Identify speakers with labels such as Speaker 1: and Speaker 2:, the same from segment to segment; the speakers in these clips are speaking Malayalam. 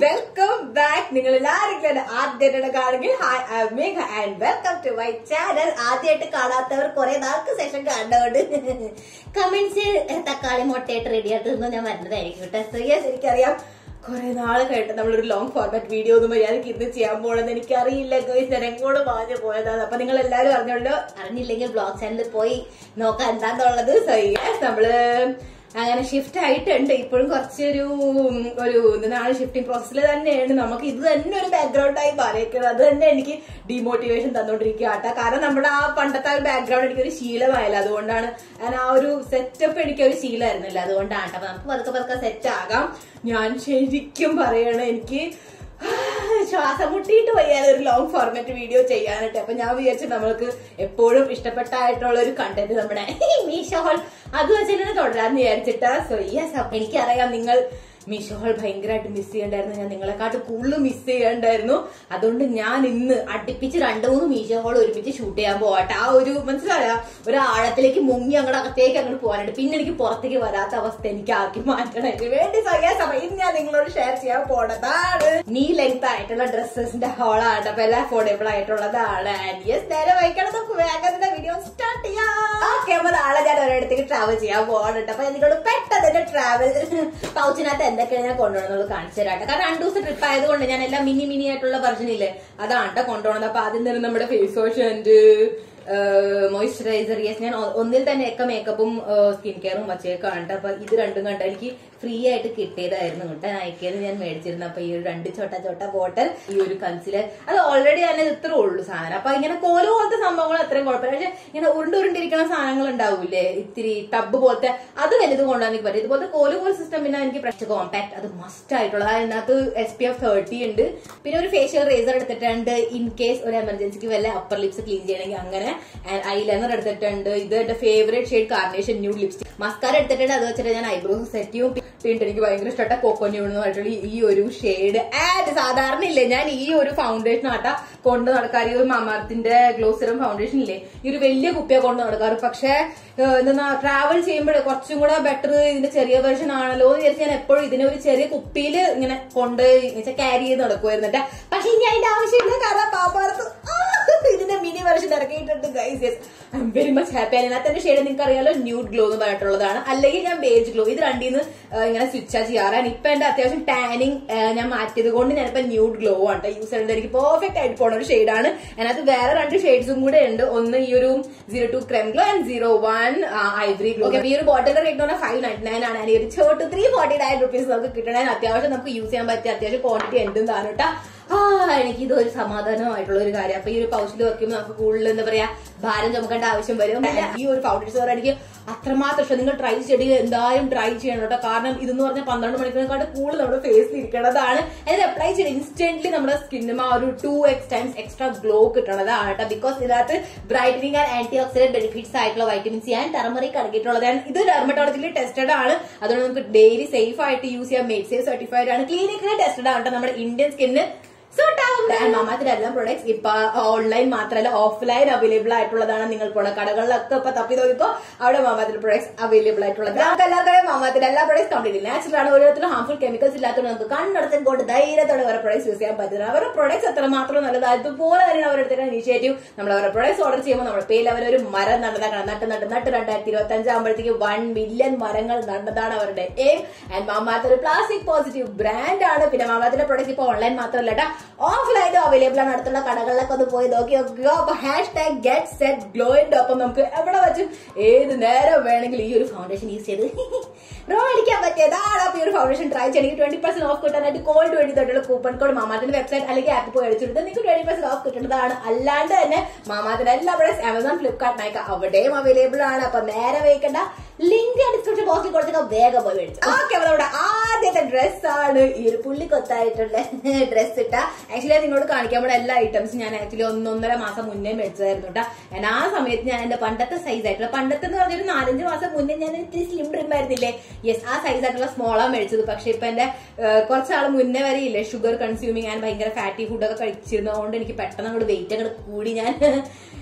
Speaker 1: വെൽക്കം ബാക്ക് നിങ്ങൾ എല്ലാവരും ആദ്യമായിട്ട് കാണുമെങ്കിൽ hi I Megha and welcome to my channel ആദ്യമായിട്ട് കാണാത്തവർ കുറെ നാൾക്ക് ശേഷം കണ്ടോണ്ട് കമന്റ്സ് തക്കാളി മുട്ടയിട്ട് റെഡി ആയിട്ട് ഞാൻ വരുന്നതായിരിക്കും കേട്ടോ യെസ് എനിക്കറിയാം കുറെ നാള് കഴിഞ്ഞിട്ട് നമ്മളൊരു ലോങ് ഫോർമാറ്റ് വീഡിയോ ഒന്നും മര്യാദക്ക് ഇന്ന് ചെയ്യാൻ പോണെന്ന് എനിക്കറിയില്ല ഗോയ്സ് ഞാൻ എങ്ങോട്ട് മാഞ്ഞു പോയതാണ് അപ്പൊ നിങ്ങൾ എല്ലാവരും അറിഞ്ഞോണ്ട് അറിഞ്ഞില്ലെങ്കിൽ ബ്ലോഗ് ചാനലിൽ പോയി നോക്കാൻ എന്താന്നുള്ളത് സോ യെസ് നമ്മള് അങ്ങനെ ഷിഫ്റ്റ് ആയിട്ടുണ്ട് ഇപ്പോഴും കുറച്ചൊരു ഉം, ഒരു നാളെ ഷിഫ്റ്റിംഗ് പ്രോസസ്സിൽ തന്നെയാണ് നമുക്ക് ഇത് തന്നെ ഒരു ബാക്ക്ഗ്രൗണ്ടായി മാറിയേക്കുന്നത് അത് തന്നെ എനിക്ക് ഡിമോട്ടിവേഷൻ തന്നോണ്ടിരിക്കുക കേട്ടോ കാരണം നമ്മുടെ ആ പണ്ടത്തെ ആ ഒരു ബാക്ക്ഗ്രൗണ്ട് എനിക്കൊരു ശീലമായില്ല അതുകൊണ്ടാണ് ഞാൻ ആ ഒരു സെറ്റപ്പ് എനിക്ക് ഒരു ശീലമായിരുന്നില്ല അതുകൊണ്ടാണ് ട്ടോ. അപ്പൊ നമുക്ക് പതുക്കെ പതുക്കെ സെറ്റ് ആകാം ഞാൻ ശരിക്കും പറയണ എനിക്ക് ശ്വാസം മുട്ടിയിട്ട് വയ്യാതെ ഒരു ലോങ് ഫോർമാറ്റ് വീഡിയോ ചെയ്യാനായിട്ട് അപ്പൊ ഞാൻ വിചാരിച്ചു നമ്മൾക്ക് എപ്പോഴും ഇഷ്ടപ്പെട്ടായിട്ടുള്ള ഒരു കണ്ടന്റ് നമ്മുടെ മീഷോ ഹോൾ അത് വെച്ച് തന്നെ തുടരാന്ന് വിചാരിച്ചിട്ടാ സോ യെസ് അപ്പൊ എനിക്കറിയാം നിങ്ങൾ മീഷോ ഹോൾ ഭയങ്കരമായിട്ട് മിസ് ചെയ്യണ്ടായിരുന്നു ഞാൻ നിങ്ങളെക്കാട്ട് കൂടുതൽ മിസ് ചെയ്യണ്ടായിരുന്നു അതുകൊണ്ട് ഞാൻ ഇന്ന് അടുപ്പിച്ച് രണ്ടു മൂന്ന് മീഷോ ഹോൾ ഒരുമിച്ച് ഷൂട്ട് ചെയ്യാൻ പോവാട്ടെ ആ ഒരു മനസ്സിലായ ഒരു ആഴത്തിലേക്ക് മുങ്ങി അങ്ങോട്ട് അകത്തേക്ക് അങ്ങോട്ട് പോകാനുണ്ട് പിന്നെ എനിക്ക് പുറത്തേക്ക് വരാത്ത അവസ്ഥ എനിക്ക് ആക്കി മാറ്റണം ഇതിന് വേണ്ടി സയ്യാ സമയം ഇന്ന് ഞാൻ നിങ്ങളോട് ഷെയർ ചെയ്യാൻ പോണതാണ് നീ ലെങ്ത് ആയിട്ടുള്ള ഡ്രസ്സസിന്റെ ഹോളാണ് അപ്പൊ എല്ലാം അഫോർഡബിൾ ആയിട്ടുള്ളതാണ് ആൻഡ് യെസ് നേരെ വൈക്കണം നമുക്ക് വേഗം വീഡിയോ സ്റ്റാർട്ട് ചെയ്യാം ഓക്കെ അപ്പൊ നാളെ ഞാൻ ഒരിടത്തേക്ക് ട്രാവൽ ചെയ്യാൻ പോകണുണ്ട് അപ്പൊ നിങ്ങളോട് പെട്ടെന്ന് ട്രാവൽ പൗച്ചിനകത്ത് എന്തൊക്കെയാണ് ഞാൻ കൊണ്ടുപോകണമെന്നുള്ളത് കാണിച്ചു തരാട്ടെ കാരണം രണ്ടു ദിവസം ട്രിപ്പ് ആയതുകൊണ്ട് ഞാൻ എല്ലാം മിനി മിനി ആയിട്ടുള്ള വെർഷൻ ഇല്ലേ അതാണ് ട്ടോ കൊണ്ടുപോകണത് അപ്പൊ ആദ്യം തന്നെ നമ്മുടെ ഫേസ് വാഷ് ഉണ്ട് മോയിസ്ചറൈസർ യെസ് ഞാൻ ഒ- ഒന്നിൽ തന്നെ ഒക്കെ മേക്കപ്പും സ്കിൻ കെയറും വച്ചേക്കാണ് ട്ടോ. അപ്പൊ ഇത് രണ്ടും കണ്ട എനിക്ക് ഫ്രീ ആയിട്ട് കിട്ടിയതായിരുന്നു കേട്ടോ നയിക്കേന്ന് ഞാൻ മേടിച്ചിരുന്നു അപ്പൊ ഈ ഒരു രണ്ട് ചോട്ട ചോട്ട ബോട്ടൽ ഈ ഒരു കൺസിലർ അത് ഓൾറെഡി തന്നെ ഇത്രേ ഉള്ളൂ സാധനം അപ്പൊ ഇങ്ങനെ കോല് പോലത്തെ സംഭവങ്ങൾ അത്രയും കുഴപ്പമില്ല പക്ഷെ ഇങ്ങനെ ഉരുണ്ട് ഉരുണ്ടിരിക്കുന്ന സാധനങ്ങൾ ഉണ്ടാവൂലേ ഇത്തിരി ടബ് പോലത്തെ അത് വലുത് കൊണ്ടുപോകാൻ എനിക്ക് പറ്റും ഇതുപോലത്തെ കോല് പോൽ സിസ്റ്റം പിന്നെ എനിക്ക് പ്രശ്നം കോമ്പാക്ട് അത് മസ്റ്റ് ആയിട്ടുള്ളത് അതിനകത്ത് എസ് പി എഫ് തേർട്ടി ഉണ്ട് പിന്നെ ഒരു ഫേഷ്യൽ റേസർ എടുത്തിട്ടുണ്ട് ഇൻ കേസ് ഒരു എമർജൻസിക്ക് വല്ല അപ്പർ ലിപ്സ് ക്ലീൻ ചെയ്യണമെങ്കിൽ അങ്ങനെ ഐ ലൈനർ എടുത്തിട്ടുണ്ട് ഇത് എന്റെ favourite shade carnation new lipstick mascara എടുത്തിട്ടുണ്ട് അത് വെച്ചിട്ട് ഞാൻ ഐബ്രോസ് സെറ്റ് ചെയ്യും പിന്നെ എനിക്ക് ഭയങ്കര ഇഷ്ടപ്പെട്ട കോക്കോന്യൂ എന്ന് പറഞ്ഞിട്ടുള്ള ഈ ഒരു ഷെയ്ഡ് ആൻഡ് സാധാരണ ഇല്ലേ ഞാൻ ഈ ഒരു ഫൗണ്ടേഷൻ ആട്ടാ കൊണ്ട് നടക്കാറ് ഈ ഒരു മാമാർത്തിന്റെ ഗ്ലോസിറം ഫൗണ്ടേഷൻ ഇല്ലേ ഈ ഒരു വലിയ കുപ്പിയെ കൊണ്ട് നടക്കാറ് പക്ഷെ എന്താ ട്രാവൽ ചെയ്യുമ്പോഴേ കുറച്ചും കൂടെ ബെറ്റർ ഇതിന്റെ ചെറിയ വെർഷൻ ആണല്ലോ എന്ന് വിചാരിച്ച് ഞാൻ എപ്പോഴും ഇതിനെ ഒരു ചെറിയ കുപ്പിയിൽ ഇങ്ങനെ കൊണ്ട് ക്യാരി ചെയ്ത് നടക്കുമായിരുന്നു ട്ടാ. പക്ഷെ ഇനി അതിന്റെ ആവശ്യമില്ല കാരണം പാപ്പാർക്ക് ഇതിന്റെ മിനി വെർഷൻ ഇറക്കിയിട്ടുണ്ട് guys yes I am very much happy അതിനകത്ത് എന്റെ ഷെയ്ഡ് നിങ്ങൾക്ക് അറിയാലോ ന്യൂഡ് ഗ്ലോ എന്ന് പറഞ്ഞിട്ടുള്ളതാണ് അല്ലെങ്കിൽ ഞാൻ ബേജ് ഗ്ലോ ഇത് രണ്ടീന്ന് ഇങ്ങനെ സ്വിച്ച് ചെയ്യാറാണ് ഇപ്പൊ എന്റെ അത്യാവശ്യം ടാനിങ് ഞാൻ മാറ്റിയത് കൊണ്ട് ഞാനിപ്പോ ന്യൂഡ് ഗ്ലോ ആണ് യൂസ് ചെയ്യുന്നത് എനിക്ക് പെർഫെക്റ്റ് ആയിട്ട് പോണ ഒരു ഷെയ്ഡാണ് അതിനകത്ത് വേറെ രണ്ട് ഷെയ്ഡ്സും കൂടെ ഉണ്ട് ഒന്ന് ഈ ഒരു zero two creme glow and zero one ivory glow ഈ ഒരു ബോട്ടിലിന്റെ റേറ്റ് പറഞ്ഞാൽ ഫൈവ് നയൻറ്റി നയൻ ആണ് ഈ ഒരു ചോട്ട് ത്രീ ഫോർട്ടി നയൻ റുപ്പീസ് നമുക്ക് കിട്ടണേ അത്യാവശ്യം നമുക്ക് യൂസ് ചെയ്യാൻ പറ്റിയ അത്യാവശ്യം ക്വാണ്ടിറ്റി ഉണ്ട് താനോട്ടാ ആ എനിക്ക് ഇത് ഒരു സമാധാനമായിട്ടുള്ള ഒരു കാര്യം അപ്പൊ ഈ ഒരു പൗച്ചിൽ വെക്കുമ്പോൾ നമുക്ക് കൂടുതൽ എന്താ പറയാ ഭാരം ചുമക്കേണ്ട ആവശ്യം വരും ഈ ഒരു ഫൗണ്ടേഷൻ എനിക്ക് അത്രമാത്രം ഇഷ്ടം നിങ്ങൾ ട്രൈ ചെയ്യണമെങ്കിൽ എന്തായാലും ട്രൈ ചെയ്യണം കേട്ടോ കാരണം ഇതെന്ന് പറഞ്ഞാൽ പന്ത്രണ്ട് മണിക്കൂറിനെക്കാട്ട് കൂടുതൽ നമ്മുടെ ഫേസിൽ ഇരിക്കണതാണ് അത് അപ്ലൈ ചെയ്ത് ഇൻസ്റ്റന്റ്ലി നമ്മുടെ സ്കിന്നും ആ ഒരു two X times extra glow കിട്ടണതാണ് കേട്ടോ ബിക്കോസ് ഇതിനകത്ത് brightening and antioxidant benefits ആയിട്ടുള്ള വൈറ്റമിൻ സി ആൻഡ് ടെർമറിക് അടങ്ങിയിട്ടുള്ളതാണ് ഇത് ഡെർമറ്റോളജിക്കലി ടെസ്റ്റഡ് ആണ് അതുകൊണ്ട് നമുക്ക് ഡെയിലി സേഫ് ആയിട്ട് യൂസ് ചെയ്യാം മെയ്ഡ് സേഫ് സർട്ടിഫൈഡ് ആണ് ക്ലിനിക്കലി ടെസ്റ്റഡ് ആണ് കേട്ടോ നമ്മുടെ ഇന്ത്യൻ സ്കിന്ന് സൂട്ട് ആവും മാമാത്തിന്റെ എല്ലാ പ്രൊഡക്ട്സ് ഇപ്പൊ ഓൺലൈൻ മാത്രമല്ല ഓഫ്ലൈൻ അവൈലബിൾ ആയിട്ടുള്ളതാണ് നിങ്ങൾ പോണ കടകളിലൊക്കെ ഇപ്പൊ തപ്പി നോക്കിക്കോ അവിടെ മാമാത്തിന്റെ പ്രൊഡക്ട്സ് അവൈലബിൾ ആയിട്ടുള്ളത് നമുക്ക് എല്ലാവർക്കും മാമാത്തിന്റെ എല്ലാ പ്രൊഡക്ട്സ് കംപ്ലീറ്റ് നാച്ചുറൽ ആണ് ഓരോരുത്തരും ഹാർംഫുൾ കെമിക്കൽസ് ഇല്ലാത്തതുകൊണ്ട് നമുക്ക് കണ്ണടച്ചും കൊണ്ട് ധൈര്യത്തോടെ അവരുടെ പ്രൊഡക്ട്സ് യൂസ് ചെയ്യാൻ പറ്റുന്നത് അവരുടെ പ്രൊഡക്ട്സ് എത്രമാത്രം നല്ലതാണ് അതുപോലെ തന്നെ അവരെടുത്തിട്ട് ഇനിഷ്യേറ്റീവ് നമ്മൾ അവരുടെ പ്രൊഡക്ട്സ് ഓർഡർ ചെയ്യുമ്പോൾ നമ്മുടെ പേരിൽ അവരൊരു മരം നടന്നതാണ് നട്ട് നട്ട് നട്ട് രണ്ടായിരത്തി ഇരുപത്തി അഞ്ചാകുമ്പോഴത്തേക്ക് വൺ മില്യൺ മരങ്ങൾ നടന്നതാണ് അവരുടെ എയിം ആൻഡ് മാമാത്ത ഒരു പ്ലാസ്റ്റിക് പോസിറ്റീവ് ബ്രാൻഡ് ആണ് പിന്നെ മാമാത്തിന്റെ പ്രൊഡക്ട്സ് ഇപ്പൊ ഓൺലൈൻ മാത്രമല്ല കേട്ടോ ഓഫ്ലൈനും അവൈലബിൾ ആണ് അടുത്തുള്ള കടകളിലൊക്കെ ഒന്ന് പോയി നോക്കി നോക്കുക അപ്പൊ ഹാഷ് ടാഗ് ഗെറ്റ് സെറ്റ് ഗ്ലോയിന്റെ ഒപ്പം നമുക്ക് എവിടെ വെച്ചും ഏത് നേരം വേണമെങ്കിലും ഈ ഒരു ഫൗണ്ടേഷൻ യൂസ് ചെയ്ത് റോ അടിക്കാൻ പറ്റിയതാണ് അപ്പൊ ഈ ഒരു ഫൗണ്ടേഷൻ ട്രൈ ചെയ്യണമെങ്കിൽ ട്വന്റി പെർസെന്റ് ഓഫ് കിട്ടാനായിട്ട് കോൾഡ് വേണ്ടി തൊട്ടുള്ള കൂപ്പൺ കോഡ് മാമാത്തിന്റെ വെബ്സൈറ്റ് അല്ലെങ്കിൽ ആപ്പ് പോയി അടിച്ചെടുത്ത് നിങ്ങൾക്ക് ട്വന്റി പെർസെന്റ് ഓഫ് കിട്ടുന്നതാണ് അല്ലാണ്ട് തന്നെ മാമാത്തിന്റെ എല്ലാ പ്രൊഡക്ട്സ് ആമസോൺ ഫ്ലിപ്കാർട്ട് നയിക്ക അവിടെയും അവൈലബിൾ ആണ് അപ്പൊ നേരെ വയ്ക്കണ്ട ലിങ്ക് ഡിസ്ക്രിപ്ഷൻ ബോക്സിൽ കൊടുത്തേക്ക് വേഗം പോയി മേടിച്ചു ഓക്കെ അപ്പൊ നമ്മുടെ ആദ്യത്തെ ഡ്രസ് ആണ് ഈ ഒരു പുള്ളി കൊത്തായിട്ടുള്ള ഡ്രസ് ഇട്ട ആക്ച്വലി നിങ്ങളോട് കാണിക്കാൻ പോണ എല്ലാ ഐറ്റംസും ഞാൻ ആക്ച്വലി ഒന്നൊന്നര മാസം മുന്നേ മേടിച്ചതായിരുന്നു കേട്ടോ ഞാൻ ആ സമയത്ത് ഞാൻ എന്റെ പണ്ടത്തെ സൈസ് ആയിട്ടുള്ള പണ്ടത്തെ എന്ന് പറഞ്ഞൊരു നാലഞ്ച് മാസം മുന്നേ ഞാൻ ഇത്തിരി സ്ലിം ഡ്രിം ആയിരുന്നില്ലേ യെസ് ആ സൈസ് ആയിട്ടുള്ള സ്മോളാ മേടിച്ചത് പക്ഷെ ഇപ്പൊ എന്റെ കുറച്ചാൾ മുന്നേ വരെ ഇല്ലേ ഷുഗർ കൺസ്യൂമിങ് ഞാൻ ഭയങ്കര ഫാറ്റി ഫുഡൊക്കെ കഴിച്ചിരുന്നതുകൊണ്ട് എനിക്ക് പെട്ടെന്ന് അങ്ങോട്ട് വെയിറ്റ് അങ്ങോട്ട് കൂടി ഞാൻ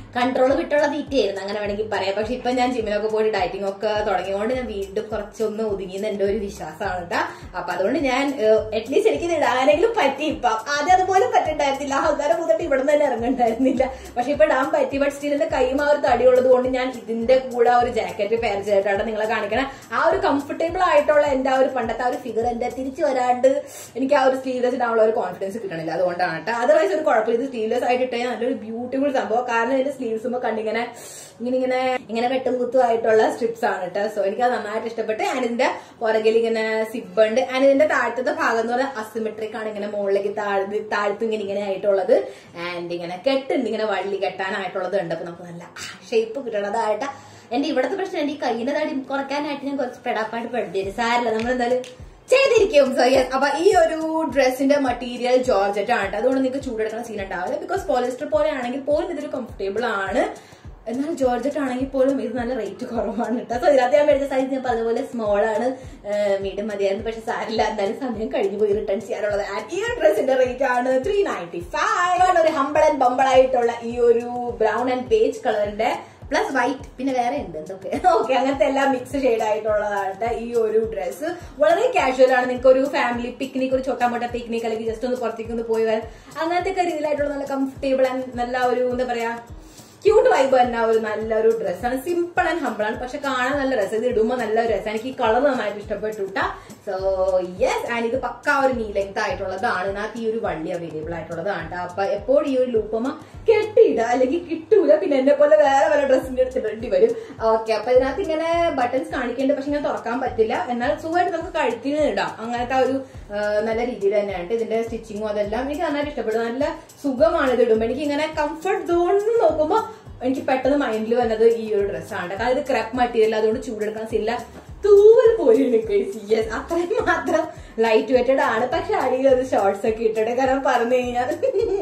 Speaker 1: കൺട്രോൾ വിട്ടുള്ള തീറ്റയായിരുന്നു അങ്ങനെ വേണമെങ്കിൽ പറയാം പക്ഷെ ഇപ്പൊ ഞാൻ ജിമ്മിലൊക്കെ പോയിട്ട് ഡയറ്റിംഗ് ഒക്കെ തുടങ്ങിയതുകൊണ്ട് ഞാൻ വീണ്ടും കുറച്ചൊന്ന് ഒതുങ്ങിയെന്ന് എന്റെ ഒരു വിശ്വാസമാണ് കേട്ടോ അപ്പൊ അതുകൊണ്ട് ഞാൻ അറ്റ്ലീസ്റ്റ് എനിക്ക് ഇത് ഇടാനെങ്കിലും പറ്റി ഇപ്പൊ ആദ്യം അതുപോലെ പറ്റുണ്ടായിരുന്നില്ല ആൾക്കാരെ മുതട്ട് ഇവിടെ നിന്ന് തന്നെ ഇറങ്ങണ്ടായിരുന്നില്ല പക്ഷെ ഇപ്പൊ ഇടാൻ പറ്റി ബട്ട് സ്റ്റിൽ എന്റെ കൈയും ആ ഒരു തടിയുള്ളത് കൊണ്ട് ഞാൻ ഇതിന്റെ കൂടെ ആ ഒരു ജാക്കറ്റ് പെയർ ചെയ്തിട്ടാണ് നിങ്ങളെ കാണിക്കണം ആ ഒരു കംഫർട്ടബിൾ ആയിട്ടുള്ള എന്റെ ആ ഒരു പണ്ടത്തെ ആ ഒരു ഫിഗർ എന്റെ തിരിച്ചു വരാണ്ട് എനിക്ക് ആ ഒരു സ്ലീവ്ലെസ് ഇടാനുള്ള ഒരു കോൺഫിഡൻസ് കിട്ടണില്ല അതുകൊണ്ടാണ് കേട്ടോ അതർവൈസ് ഒരു കുഴപ്പമില്ല ഇത് സ്ലീവ്ലെസ് ആയിട്ട് ഇട്ടാൽ നല്ലൊരു ബ്യൂട്ടിഫുൾ സംഭവം കാരണം ഇതിന്റെ സ്ലീവ്സ് കണ്ടിങ്ങനെ ഇങ്ങനെ ഇങ്ങനെ ഇങ്ങനെ വെട്ടും കുത്തും ആയിട്ടുള്ള സ്ട്രിപ്സ് ആണ് കേട്ടോ സോ എനിക്ക് അത് നന്നായിട്ട് ഇഷ്ടപ്പെട്ട് ആൻഡ് ഇതിന്റെ പുറകിൽ ഇങ്ങനെ സിബ് ഉണ്ട് ആൻഡ് ഇതിന്റെ താഴത്തെ ഭാഗം എന്ന് പറഞ്ഞാൽ അസിമെട്രിക് ആണ് ഇങ്ങനെ മുകളിലേക്ക് താഴ്ത്ത് താഴ്ത്തും ഇങ്ങനെ ഇങ്ങനെ ആയിട്ടുള്ളത് ആൻഡ് ഇങ്ങനെ കെട്ടുണ്ട് ഇങ്ങനെ വള്ളി കെട്ടാനായിട്ടുള്ളത് ഉണ്ട് അപ്പൊ നമുക്ക് നല്ല ഷേപ്പ് കിട്ടണതായിട്ട് എന്റെ ഇവിടത്തെ പ്രശ്നം എന്റെ ഈ കയ്യിന്റെ തടി കുറയ്ക്കാനായിട്ട് ഞാൻ കുറച്ച് പെടാപ്പായിട്ട് പെടുത്തിയത് സാരില്ല നമ്മൾ എന്തായാലും ചെയ്തിരിക്കും സോ യെസ് അപ്പൊ ഈ ഒരു ഡ്രസ്സിന്റെ മറ്റീരിയൽ ജോർജറ്റ് ആണ് ട്ടോ. അതുകൊണ്ട് നിങ്ങൾക്ക് ചൂടെടുക്കുന്ന സീൻ ഉണ്ടാവില്ല ബിക്കോസ് പോളിസ്റ്റർ പോലെ ആണെങ്കിൽ പോലും ഇതൊരു കംഫർട്ടബിൾ ആണ് എന്നാൽ ജോർജറ്റ് ആണെങ്കിൽ പോലും ഇത് നല്ല റേറ്റ് കുറവാണ് കേട്ടോ സോ ഇതിനകത്ത് ഞാൻ മേടിച്ച സൈസ് ഞാൻ പറഞ്ഞ സ്മോൾ ആണ് മീഡിയം മതിയായിരുന്നു പക്ഷെ സാരില്ല എന്തായാലും സമയം കഴിഞ്ഞു പോയി റിട്ടേൺ ചെയ്യാനുള്ളത് ആൻഡ് ഈ ഒരു ഡ്രസ്സിന്റെ റേറ്റ് ആണ് ത്രീ നയൻറ്റി ഫൈവ് ആണ് ഒരു ഹമ്പിൾ ആൻഡ് ബമ്പിൾ ആയിട്ടുള്ള ഈ ഒരു ബ്രൗൺ ആൻഡ് പേജ് കളറിന്റെ പ്ലസ് വൈറ്റ് പിന്നെ വേറെ ഉണ്ട് എന്തൊക്കെ ഓക്കെ അങ്ങനത്തെ എല്ലാം മിക്സ് ഷെയ്ഡ് ആയിട്ടുള്ളതാണ് ഈ ഒരു ഡ്രസ്സ് വളരെ കാഷ്വൽ ആണ് നിങ്ങൾക്ക് ഒരു ഫാമിലി പിക്നിക് ഒരു ചോട്ടാ മോട്ട പിക്നിക് അല്ലെങ്കിൽ ജസ്റ്റ് ഒന്ന് പുറത്തേക്ക് ഒന്ന് പോയി വരാൻ അങ്ങനത്തെ ഒക്കെ രീതിയിലായിട്ടുള്ള നല്ല കംഫർട്ടബിൾ ആൻഡ് നല്ല ഒരു എന്താ പറയാ ക്യൂട്ട് വൈബ് തന്നെ ഒരു നല്ലൊരു ഡ്രസ്സാണ് സിമ്പിൾ ആൻഡ് ഹമ്പിൾ ആണ് പക്ഷെ കാണാൻ നല്ല രസം ഇത് ഇടുമ്പോൾ നല്ല രസം എനിക്ക് ഈ കളർ നന്നായിട്ട് ഇഷ്ടപ്പെട്ടു ട്ടാ സോ യെസ് ആൻഡ് ഇത് പക്ക ഒരു നീ ലെങ്ത് ആയിട്ടുള്ളതാണ് ഇതിനകത്ത് ഈ ഒരു വള്ളി അവൈലബിൾ ആയിട്ടുള്ളതാണ് ട്ടോ. അപ്പൊ എപ്പോഴും ഈ ഒരു ലൂപ്പമ്മ കെട്ടിയിടുക അല്ലെങ്കിൽ കിട്ടൂല പിന്നെ എന്നെ പോലെ വേറെ വല്ല ഡ്രസ്സിന്റെ എടുത്തിടേണ്ടി വരും ഓക്കെ അപ്പൊ ഇതിനകത്ത് ഇങ്ങനെ ബട്ടൺസ് കാണിക്കേണ്ട പക്ഷെ ഇങ്ങനെ തുറക്കാൻ പറ്റില്ല എന്നാൽ സുഖമായിട്ട് നമുക്ക് കഴുത്തിന് ഇടാം അങ്ങനത്തെ ആ ഒരു ആ, നല്ല രീതിയിൽ തന്നെയാണ് ഇതിന്റെ സ്റ്റിച്ചിങ്ങും അതെല്ലാം എനിക്ക് നന്നായിട്ട് ഇഷ്ടപ്പെടും നല്ല സുഖമാണ് ഇത് ഇടുമ്പോൾ എനിക്ക് ഇങ്ങനെ കംഫർട്ട് സോണിൽ നോക്കുമ്പോൾ എനിക്ക് പെട്ടെന്ന് മൈൻഡിൽ വന്നത് ഈ ഒരു ഡ്രസ്സാണ് കാരണം ഇത് ക്രപ്പ് മെറ്റീരിയൽ അതുകൊണ്ട് ചൂടെടുക്കാൻ സില്ല തൂവൽ പോലെ എനിക്ക് യെസ് അത്രയും മാത്രം ലൈറ്റ് വെറ്റഡ് ആണ് പക്ഷെ അടിയിൽ ഒരു ഷോർട്സ് ഒക്കെ ഇട്ടിട്ട് കാരണം പറഞ്ഞു കഴിഞ്ഞാൽ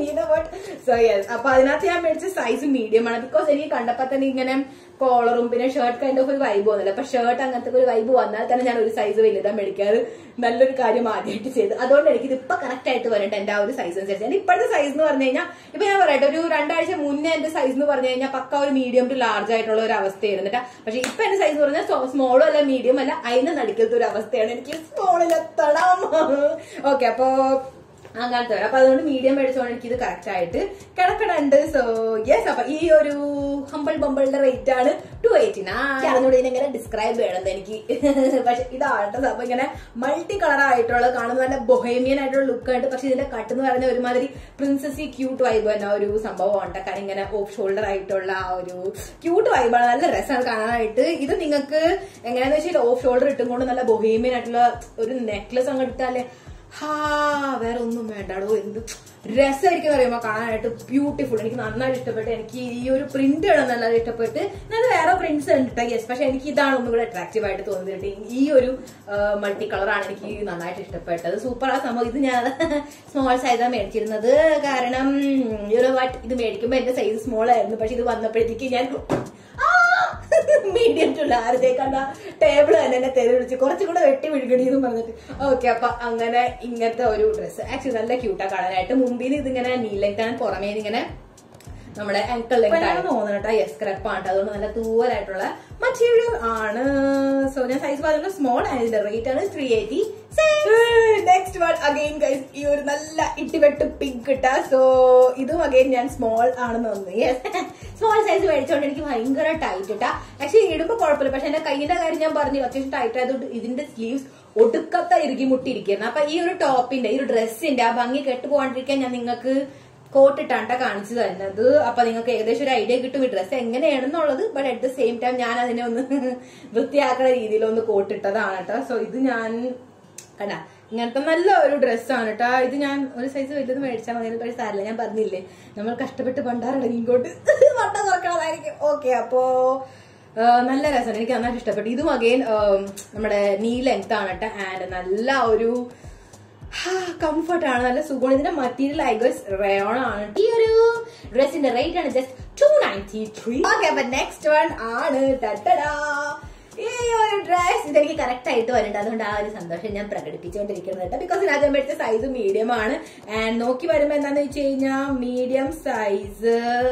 Speaker 1: സോ യെസ് അപ്പൊ അതിനകത്ത് ഞാൻ മേടിച്ച സൈസ് മീഡിയം ആണ് ബിക്കോസ് എനിക്ക് കണ്ടപ്പോ തന്നെ ഇങ്ങനെ കോളറും പിന്നെ ഷർട്ട് കൈൻഡ് ഓഫ് ഒരു വൈബ് വന്നില്ല അപ്പൊ ഷർട്ട് അങ്ങനത്തെ ഒരു വൈബ് വന്നാൽ തന്നെ ഞാൻ ഒരു സൈസ് വലുതാ മേടിക്കാറ് നല്ലൊരു കാര്യം ആദ്യമായിട്ട് ചെയ്ത് അതുകൊണ്ട് എനിക്ക് ഇത് ഇപ്പൊ കറക്റ്റ് ആയിട്ട് വരട്ടെ എന്റെ ആ ഒരു സൈസ് അനുസരിച്ച് ഞാൻ ഇപ്പോഴത്തെ സൈസ് എന്ന് പറഞ്ഞു കഴിഞ്ഞാൽ ഇപ്പൊ ഞാൻ പറയട്ടെ ഒരു രണ്ടാഴ്ച മുന്നേ എന്റെ സൈസ് എന്ന് പറഞ്ഞു കഴിഞ്ഞാൽ പക്ക ഒരു മീഡിയം ടു ലാർജ് ആയിട്ടുള്ള ഒരു അവസ്ഥയായിരുന്നു കേട്ടോ പക്ഷെ ഇപ്പൊ എന്റെ സൈസ് എന്ന് പറഞ്ഞാൽ സ്മോളും അല്ല മീഡിയം അല്ല അതിന് നടുക്കത്തെ ഒരു അവസ്ഥയാണ് എനിക്ക് സ്മോളിലെത്തണം ഓക്കെ അപ്പോ അങ്ങനത്തെ വരാം അപ്പൊ അതുകൊണ്ട് മീഡിയം മേടിച്ചോണ്ട് എനിക്ക് ഇത് കറക്റ്റ് ആയിട്ട് കിടക്കണുണ്ട് സോ യെസ് അപ്പൊ ഈ ഒരു ഹമ്പിൾ ബമ്പിളിന്റെ റേറ്റ് ആണ് ടു എയ്റ്റി നൂറ് ഇതിനെങ്ങനെ ഡിസ്ക്രൈബ് ചെയ്യണം എനിക്ക് പക്ഷെ ഇതാണ് സംഭവം ഇങ്ങനെ മൾട്ടി കളർ ആയിട്ടുള്ള കാണുന്ന നല്ല ബൊഹേമിയൻ ആയിട്ടുള്ള ലുക്ക് ആയിട്ട് പക്ഷെ ഇതിന്റെ കട്ട് എന്ന് പറയുന്ന ഒരുമാതിരി പ്രിൻസസി ക്യൂട്ട് വൈബ് തന്നെ ഒരു സംഭവമാണ് കാരണം ഇങ്ങനെ ഓഫ് ഷോൾഡർ ആയിട്ടുള്ള ആ ഒരു ക്യൂട്ട് വൈബാണ് നല്ല രസമാണ് കാണാനായിട്ട് ഇത് നിങ്ങൾക്ക് എങ്ങനെയാന്ന് വെച്ചാൽ ഓഫ് ഷോൾഡർ ഇട്ടുകൊണ്ട് നല്ല ബൊഹേമിയൻ ആയിട്ടുള്ള ഒരു നെക്ലസ് അങ്ങ് ഇട്ടാലേ ഹാ വേറെ ഒന്നും വേണ്ടാടോ എന്ത് രസമായിരിക്കും പറയുമ്പോ കാണാനായിട്ട് ബ്യൂട്ടിഫുൾ എനിക്ക് നന്നായിട്ട് ഇഷ്ടപ്പെട്ടു എനിക്ക് ഈ ഒരു പ്രിന്റ് ആണ് നന്നായിട്ട് ഇഷ്ടപ്പെട്ട് ഞാൻ വേറെ പ്രിന്റ്സ് ഉണ്ട് യെസ് പക്ഷെ എനിക്ക് ഇതാണ് ഒന്നും കൂടെ അട്രാക്റ്റീവ് ആയിട്ട് തോന്നിയിട്ട് ഈ ഒരു മൾട്ടി കളറാണ് എനിക്ക് നന്നായിട്ട് ഇഷ്ടപ്പെട്ടത് സൂപ്പർ ആ സംഭവം ഇത് ഞാൻ സ്മോൾ സൈസാണ് മേടിച്ചിരുന്നത് കാരണം യൂറോ വാട്ട് ഇത് മേടിക്കുമ്പോൾ എന്റെ സൈസ് സ്മോൾ ആയിരുന്നു പക്ഷെ ഇത് വന്നപ്പോഴത്തേക്ക് ഞാൻ മീഡിയം ടു ലാർജ് കണ്ട ടേബിൾ തന്നെ എന്നെ തെറി വിളിച്ച് കുറച്ചും കൂടെ വെട്ടി വിഴുകണി എന്ന് പറഞ്ഞിട്ട് ഓക്കെ അപ്പൊ അങ്ങനെ ഇങ്ങനത്തെ ഒരു ഡ്രസ്സ് ആക്ച്വലി നല്ല ക്യൂട്ടാ കാണാനായിട്ട് മുമ്പിൽ ഇതിങ്ങനെ നീലങ്കാണ് പുറമേ ഇങ്ങനെ നമ്മുടെ അങ്കിൾ ലെങ്താണ് തോന്നുന്നുണ്ട് യെസ് ക്രപ്പാണ് അതുകൊണ്ട് നല്ല തൂവലായിട്ടുള്ള മറ്റീരിയൽ ആണ് സോ ഞാൻ സൈസ് പറഞ്ഞ സ്മോൾ അതിന്റെ റേറ്റ് ആണ് three eighty next one again guys ഈ ഒരു നല്ല ഇട്ടിവെട്ട് പിങ്ക് ഇട്ട സോ ഇതും അഗെയിൻ ഞാൻ സ്മോൾ ആണെന്ന് തോന്നുന്നു യെസ് സ്മോൾ സൈസ് മേടിച്ചോണ്ട് എനിക്ക് ഭയങ്കര ടൈറ്റ് ഇട്ടാ ആക്ച്വലി ഇടുമ്പോ കുഴപ്പമില്ല പക്ഷെ എന്റെ കൈയിന്റെ കാര്യം ഞാൻ പറഞ്ഞു അത്യാവശ്യം ടൈറ്റ് ആയതുകൊണ്ട് ഇതിന്റെ സ്ലീവ്സ് ഒടുക്കത്ത ഇറുകി മുട്ടിയിരിക്കുന്നു അപ്പൊ ഈ ഒരു ടോപ്പിന്റെ ഈ ഒരു ഡ്രസ്സിന്റെ ആ ഭംഗി കെട്ടു പോകാണ്ടിരിക്കാൻ ഞാൻ നിങ്ങൾക്ക് കോട്ടിട്ടാണ്ട കാണിച്ചു തരുന്നത് അപ്പൊ നിങ്ങൾക്ക് ഏകദേശം ഒരു ഐഡിയ കിട്ടും ഈ ഡ്രസ്സ് എങ്ങനെയാണെന്നുള്ളത് but at the same time ഞാൻ അതിനെ ഒന്ന് വൃത്തിയാക്കുന്ന രീതിയിൽ ഒന്ന് കോട്ടിട്ടതാണ് കേട്ടോ സോ ഇത് ഞാൻ കണ്ട ഇങ്ങനത്തെ നല്ല ഒരു ഡ്രസ്സാണ് കേട്ടോ ഇത് ഞാൻ ഒരു സൈസ് വലുത് മേടിച്ചാൽ മതി പക്ഷേ സാരില്ല ഞാൻ പറഞ്ഞില്ലേ നമ്മൾ കഷ്ടപ്പെട്ട് പണ്ടാറടങ്ങി ഇങ്ങോട്ട് വട്ട തുറക്കണതായിരിക്കും ഓക്കെ അപ്പോ ആ, നല്ല രസമാണ് എനിക്ക് നന്നായിട്ട് ഇഷ്ടപ്പെട്ടു ഇതും അഗെയിൻ നമ്മുടെ നീ ലെങ്ത് ആണ് കേട്ടോ ആൻഡ് നല്ല ഒരു കംഫർട്ട് ആണ് നല്ല സുഖമാണ് ഇതിന്റെ മറ്റീരിയൽ ഐഗോസ് റയോൺ ആണ് ഈ ഒരു ഡ്രസ്സിന്റെ റേറ്റ് ആണ് just two ninety three okay അപ്പൊ നെക്സ്റ്റ് വൺ ആണ് ടട്ടടാ ഈ ഒരു ഡ്രസ് ഇതെനിക്ക് കറക്റ്റ് ആയിട്ട് വരുന്നുണ്ട് അതുകൊണ്ട് ആ ഒരു സന്തോഷം ഞാൻ പ്രകടിപ്പിച്ചുകൊണ്ടിരിക്കുന്നത് കേട്ടോ ബിക്കോസ് ഇതിനകത്ത് ഞാൻ എടുത്ത സൈസ് മീഡിയം ആണ് ആൻഡ് നോക്കി വരുമ്പോ എന്താന്ന് വെച്ച് കഴിഞ്ഞാൽ മീഡിയം സൈസ്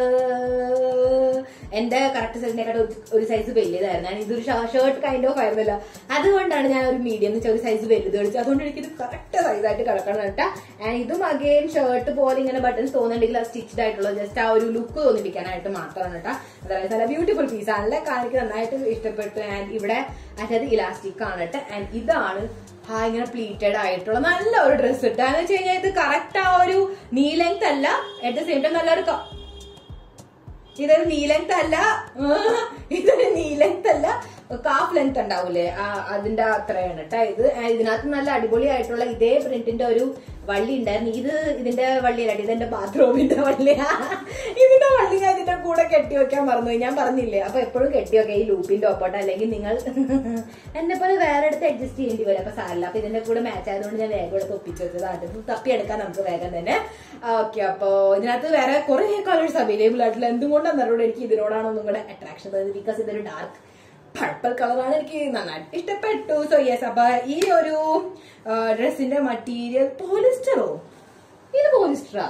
Speaker 1: എന്റെ കറക്റ്റ് സൈസിനെക്കാട്ട് ഒരു സൈസ് വലിയതായിരുന്നു ഞാൻ ഇതൊരു ഷർട്ട് കൈൻഡ് ഓഫ് ആയിരുന്നല്ലോ അതുകൊണ്ടാണ് ഞാൻ ഒരു മീഡിയം എന്ന് വെച്ചാൽ ഒരു സൈസ് വലുത് കളിച്ചത് അതുകൊണ്ട് എനിക്കിത് കറക്റ്റ് സൈസ് ആയിട്ട് കിടക്കണം കേട്ടോ ആൻഡ് ഇതും അഗെയിൻ ഷർട്ട് പോലെ ഇങ്ങനെ ബട്ടൺസ് തോന്നുന്നുണ്ടെങ്കിൽ അത് സ്റ്റിച്ച്ഡ് ആയിട്ടുള്ള ജസ്റ്റ് ആ ഒരു ലുക്ക് തോന്നിപ്പിക്കാനായിട്ട് മാത്രമാണ് കേട്ടോ അതായത് നല്ല ബ്യൂട്ടിഫുൾ പീസ് ആണല്ലേ കാണിക്ക് നന്നായിട്ട് ഇഷ്ടപ്പെട്ടു ആൻഡ് ഇവിടെ അതായത് ഇലാസ്റ്റിക് ആണ് കേട്ടോ ആൻഡ് ഇതാണ് ആ ഇങ്ങനെ പ്ലീറ്റഡ് ആയിട്ടുള്ള നല്ല ഒരു ഡ്രസ്സ് ഇട്ടാ എന്ന് വെച്ച് കഴിഞ്ഞാൽ ഇത് കറക്റ്റ് ആ ഒരു നീ ലെങ്ത് അല്ല അറ്റ് ദ സെയിം ടൈം നല്ലൊരു ക- ഇതൊരു നീ ലെങ്ത് അല്ല ഇതൊരു നീ ലെങ്ത് അല്ല കാഫ് ലെങ്ത് ഉണ്ടാവൂലേ ആ അതിന്റെ അത്രയാണ് കേട്ടോ ഇത് ആ, ഇതിനകത്ത് നല്ല അടിപൊളിയായിട്ടുള്ള ഇതേ പ്രിന്റിന്റെ ഒരു വള്ളി ഉണ്ടായിരുന്നു ഇത് ഇതിന്റെ വള്ളിയല്ല ഇതെന്റെ ബാത്റൂമിന്റെ വള്ളിയാ ഇതിന്റെ വള്ളി ഞാൻ ഇതിന്റെ കൂടെ കെട്ടി വെക്കാൻ മറന്നു ഞാൻ പറഞ്ഞില്ലേ അപ്പൊ എപ്പോഴും കെട്ടി വെക്കാം ഈ ലൂപ്പിന്റെ ഒപ്പോട്ട് അല്ലെങ്കിൽ നിങ്ങൾ എന്നെ പോലെ വേറെ അടുത്ത് അഡ്ജസ്റ്റ് ചെയ്യേണ്ടി വരും അപ്പൊ സാരില്ല അപ്പൊ ഇതിന്റെ കൂടെ മാച്ച് ആയതുകൊണ്ട് ഞാൻ വേഗം എടുത്ത് ഒപ്പിച്ച് വെച്ചതാണ് ഇത് തപ്പിയെടുക്കാൻ നമുക്ക് വേഗം തന്നെ ഓക്കെ അപ്പൊ ഇതിനകത്ത് വേറെ കുറെ കളേഴ്സ് അവൈലബിൾ ആയിട്ടുള്ള എന്തുകൊണ്ടാണ് എനിക്ക് ഇതിനോടാണ് ഒന്നും കൂടെ അട്രാക്ഷൻ തോന്നുന്നത് ബിക്കോസ് ഇതൊരു ഡാർക്ക് പർപ്പിൾ കളറാണ് എനിക്ക് നന്നായിട്ട് ഇഷ്ടപ്പെട്ടു സോ യെസ് അപ്പൊ ഈ ഒരു ഡ്രസ്സിന്റെ മറ്റീരിയൽ പോളിസ്റ്ററോ ഇത് പോളിസ്റ്ററാ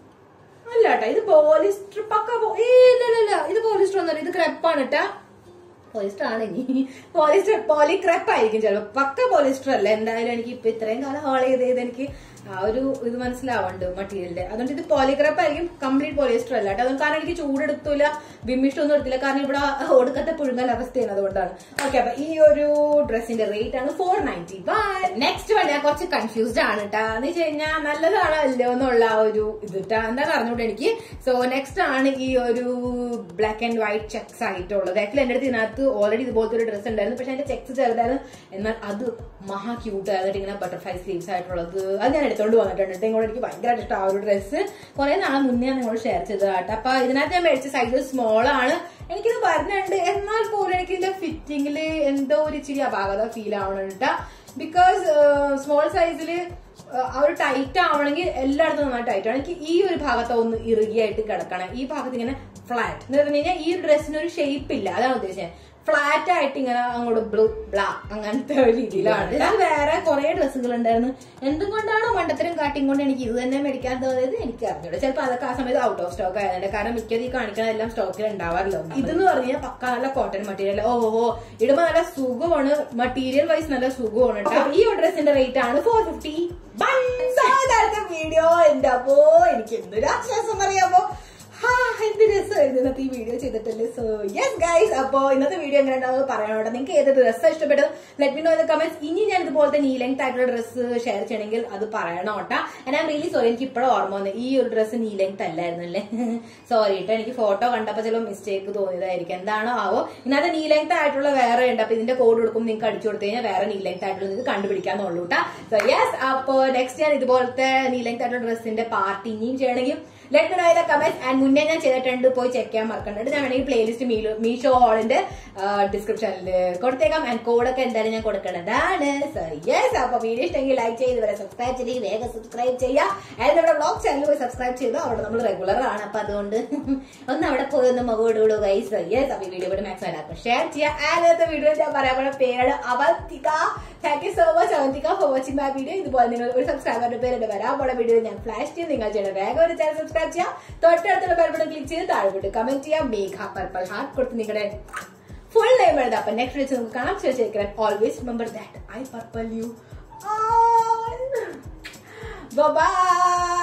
Speaker 1: അല്ല കേട്ടോ ഇത് പോളിസ്റ്റർ പക്ക പോ- ഏയ് ഇല്ല ഇല്ല ഇല്ല ഇത് പോളിസ്റ്റർ ഒന്നല്ല ഇത് ക്രെപ്പാണ് കേട്ടാ പോളിസ്റ്റർ ആണ് ഇനി പോളിസ്റ്റർ പോളി ക്രെപ്പ് ആയിരിക്കും ചിലപ്പോ പക്ക പോളിസ്റ്റർ അല്ല എന്തായാലും എനിക്ക് ഇപ്പൊ ഇത്രയും കാലം ഹോൾ ചെയ്ത് ചെയ്ത് എനിക്ക് ആ ഒരു ഇത് മനസ്സിലാവുന്നുണ്ട് മറ്റീരിയലിന്റെ അതുകൊണ്ട് ഇത് പോളിക്രപ്പ് ആയിരിക്കും കംപ്ലീറ്റ് പോളിസ്റ്റർ അല്ല കേട്ടോ അതുകൊണ്ട് കാരണം എനിക്ക് ചൂടെടുത്തില്ല വിമ്മിഷ്ടൊന്നും എടുത്തില്ല കാരണം ഇവിടെ ഒടുക്കത്തെ പുഴുങ്ങൽ അവസ്ഥയാണ് അതുകൊണ്ടാണ് ഓക്കെ അപ്പൊ ഈ ഒരു ഡ്രസ്സിന്റെ റേറ്റ് ആണ് ഫോർ നയൻറ്റി നെക്സ്റ്റ് വൺ ഞാൻ കുറച്ച് കൺഫ്യൂസ്ഡ് ആണ് കേട്ടോ എന്ന് വെച്ച് കഴിഞ്ഞാൽ നല്ലതാണോ അല്ലയോ എന്നുള്ള ആ ഒരു ഇത് ട്ടാ. എന്താണെന്ന് അറിഞ്ഞൂടെ എനിക്ക് സോ നെക്സ്റ്റ് ആണ് ഈ ഒരു ബ്ലാക്ക് ആൻഡ് വൈറ്റ് ചെക്സ് ആയിട്ടുള്ളത് ആക്ച്വലി എന്റെ അടുത്ത് ഇതിനകത്ത് ഓൾറെഡി ഇതുപോലത്തെ ഒരു ഡ്രസ്സ് ഉണ്ടായിരുന്നു പക്ഷെ അതിന്റെ ചെക്സ് ചെറുതായിരുന്നു എന്നാൽ അത് മഹാ ക്യൂട്ട് ആയിട്ട് ഇങ്ങനെ ബട്ടർഫ്ലൈ സ്ലീവ്സ് ആയിട്ടുള്ളത് അത് ഞാൻ എടുത്തോണ്ട് വന്നിട്ടുണ്ട് കേട്ടോ. ഇങ്ങോട്ട് എനിക്ക് ഭയങ്കരമായിട്ട് ഇഷ്ടം ആ ഒരു ഡ്രസ്സ് കുറെ നാളെ മുന്നേ ഞാൻ നിങ്ങളോട് ഷെയർ ചെയ്തത് കേട്ടോ അപ്പൊ ഇതിനകത്ത് ഞാൻ മേടിച്ച സൈസ് സ്മോൾ ആണ് എനിക്കിത് വരുന്നുണ്ട് എന്നാൽ പോലും എനിക്ക് ഇതിന്റെ ഫിറ്റിംഗിൽ എന്തോ ഒരു ഇച്ചിരി അപാകത ഫീൽ ആവണം കേട്ടോ ബിക്കോസ് സ്മോൾ സൈസിൽ ആ ഒരു ടൈറ്റ് ആവണമെങ്കിൽ എല്ലായിടത്തും നന്നായി ടൈറ്റ് ആണ് എനിക്ക് ഈ ഒരു ഭാഗത്ത് ഒന്ന് ഇറുകിയായിട്ട് കിടക്കണം ഈ ഭാഗത്ത് ഇങ്ങനെ ഫ്ലാറ്റ് എന്ന് പറഞ്ഞു കഴിഞ്ഞാൽ ഈ ഡ്രസ്സിന് ഒരു ഷേപ്പ് ഇല്ല അതാണ് ഉദ്ദേശിച്ചത് ഫ്ലാറ്റ് ആയിട്ട് ഇങ്ങനെ അങ്ങോട്ട് ബ്ലൂ ബ്ലാ അങ്ങനത്തെ ഒരു രീതിയിലാണ് ഇത് വേറെ കുറെ ഡ്രസ്സുകൾ ഉണ്ടായിരുന്നു എന്തുകൊണ്ടാണോ മണ്ടത്തരം കാട്ടിയും കൊണ്ട് എനിക്ക് ഇത് തന്നെ മേടിക്കാൻ തോന്നിയത് എനിക്ക് അറിഞ്ഞൂടെ ചിലപ്പോൾ അതൊക്കെ ആ സമയത്ത് ഔട്ട് ഓഫ് സ്റ്റോക്ക് ആയതുകൊണ്ട് കാരണം മിക്കത് ഈ കാണിക്കണതെല്ലാം സ്റ്റോക്കിൽ ഉണ്ടാവാറില്ല ഇതെന്ന് പറഞ്ഞാൽ പക്ക നല്ല കോട്ടൺ മെറ്റീരിയൽ ഓ ഓ ഇടുമ്പോ നല്ല സുഖമാണ് മെറ്റീരിയൽ വൈസ് നല്ല സുഖമാണ് കേട്ടോ ഈ ഡ്രസ്സിന്റെ റേറ്റ് ആണ് ഫോർ ഫിഫ്റ്റി വീഡിയോ എന്റെ അപ്പോ എനിക്ക് എന്തൊരു ആശ്വാസം അറിയാമോ ഹാ, എന്ത് രസമായിരുന്നു ഇന്നത്തെ ഈ വീഡിയോ ചെയ്തിട്ടല്ലേ സോ യെസ് ഗൈസ് അപ്പോ ഇന്നത്തെ വീഡിയോ എങ്ങനെ ഉണ്ടാവും പറയണോട്ടെ നിങ്ങൾക്ക് ഏത് ഡ്രസ്സ് ഇഷ്ടപ്പെട്ടത് let me know in comments ഇനി ഞാൻ ഇതുപോലത്തെ നീ ലെങ്ത് ആയിട്ടുള്ള ഡ്രസ്സ് ഷെയർ ചെയ്യണമെങ്കിൽ അത് പറയണോട്ടാ ഞാൻ റിയലി സോറി എനിക്ക് ഇപ്പോഴും ഓർമ്മ വന്നു ഈ ഒരു ഡ്രസ്സ് നീ ലെങ്ത് അല്ലായിരുന്നല്ലേ സോറി കേട്ടോ എനിക്ക് ഫോട്ടോ കണ്ടപ്പോൾ ചില മിസ്റ്റേക്ക് തോന്നിയതായിരിക്കും എന്താണോ ആവോ ഇതിനകത്ത് നീ ലെങ്ത് ആയിട്ടുള്ള വേറെ ഉണ്ട് അപ്പൊ ഇതിന്റെ കോഡ് കൊടുക്കും നിങ്ങൾക്ക് അടിച്ചു കൊടുത്തു കഴിഞ്ഞാൽ വേറെ നീ ലെങ്ത് ആയിട്ടുള്ള നിങ്ങൾക്ക് കണ്ടുപിടിക്കാന്നുള്ളൂ കേട്ടോ സോ യെസ് അപ്പോ നെക്സ്റ്റ് ഞാൻ ഇതുപോലത്തെ നീ ലെങ്ത് ആയിട്ടുള്ള ഡ്രസ്സിന്റെ പാർട്ടി ഇനിയും ചെയ്യണമെങ്കിൽ let know in comments and മുന്നേ ഞാൻ ചെയ്തിട്ടുണ്ട് പോയി ചെക്ക് ചെയ്യാൻ മറക്കണ്ടുണ്ട് ഞാൻ വേണമെങ്കിൽ പ്ലേലിസ്റ്റ് മീഷോ ഹോളിന്റെ ഡിസ്ക്രിപ്ഷനിൽ കൊടുത്തേക്കാം ആൻഡ് കോഡൊക്കെ എന്തായാലും ഞാൻ കൊടുക്കേണ്ടതാണ് സോ യെസ് അപ്പൊ വീഡിയോ ഇഷ്ടമെങ്കിൽ ലൈക്ക് ചെയ്ത് വരെ സബ്സ്ക്രൈബ് ചെയ്ത് വേഗം സബ്സ്ക്രൈബ് ചെയ്യുക ആൻഡ് നമ്മുടെ ബ്ലോഗ് ചാനൽ പോയി സബ്സ്ക്രൈബ് ചെയ്തു അവിടെ നമ്മൾ റെഗുലർ ആണ് അപ്പൊ അതുകൊണ്ട് ഒന്ന് അവിടെ പോയി ഒന്ന് മുഖോടുകൂടു ഗൈസ് യെസ് അപ്പൊ ഈ വീഡിയോ ഇവിടെ മാക്സിമം എല്ലാവർക്കും ഷെയർ ചെയ്യുക ആദ്യത്തെ വീഡിയോ ഞാൻ പറയാൻ പോണ പേരാണ് Avantika thank you so much Avantika for watching my video ഇതുപോലെ നിങ്ങൾ ഒരു സബ്സ്ക്രൈബറിന്റെ പേര് വരാൻ പോണ വീഡിയോ ഞാൻ ഫ്ലാഷ് ചെയ്ത് നിങ്ങൾ ചെയ്യണം വേഗം ഒരു ചാനൽ സബ്സ്ക്രൈബ് ചെയ്യാം തൊട്ടടുത്തുള്ള ബെൽ ബട്ടൺ ക്ലിക്ക് ചെയ്ത് താഴെ വിട്ട് കമന്റ് ചെയ്യാം മേഘ പർപ്പിൾ ഹാർട്ട് കൊടുത്ത് നിങ്ങളുടെ ഫുൾ നെയിം എഴുതാം അപ്പൊ നെക്സ്റ്റ് വെച്ച് നമുക്ക് കാണാം ചോദിച്ചിരിക്കാൻ always remember that I purple you by